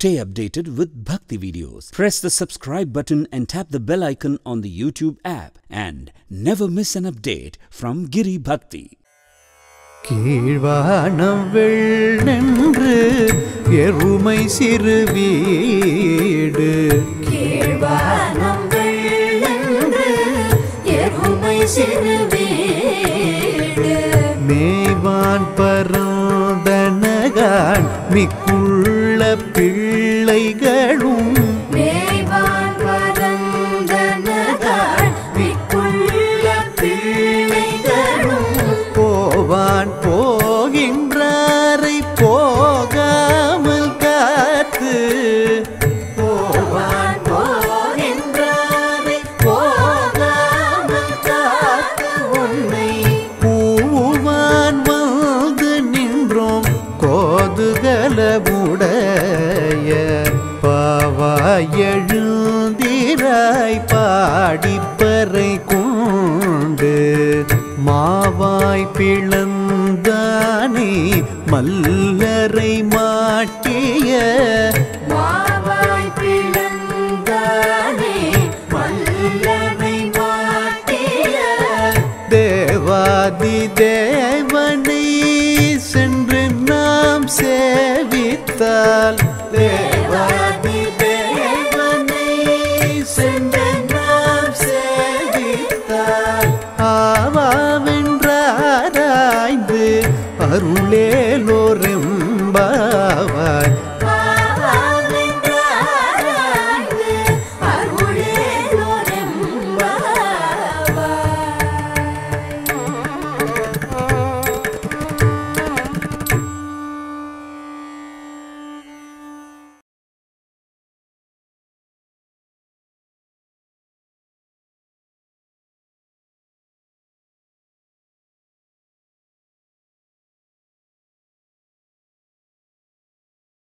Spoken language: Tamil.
Stay updated with Bhakti videos. Press the subscribe button and tap the bell icon on the YouTube app and never miss an update from Giri Bhakti. கீழ்வானம் வெள்ளென்று எருமை சிறு வீடு கீழ்வானம் வெள்ளென்று எருமை சிறு வீடு மேய்வான் பரந்தனகான் மிக்குள்ள பிள்ளைகளும் மேய்வான் பரந்தனகாள் மிக்குள்ள பிள்ளைகளும் போவான் போகின்றாரை போகாமல் காத்து போவான் போகின்றாரை போகாமல் காத்து உன்னை பூவான் வந்து நின்றோம் கோதுகலமுடைய பாவாயெழுந்திராய் பாடிப்பறை கொண்டு மாவாய் பிளந்தானே மல்லரை மாட்டிய மாவாய் பிளந்தானே மல்லனை மாட்டிய தேவாதி தேவனை சென்று நாம் சேவித்தால்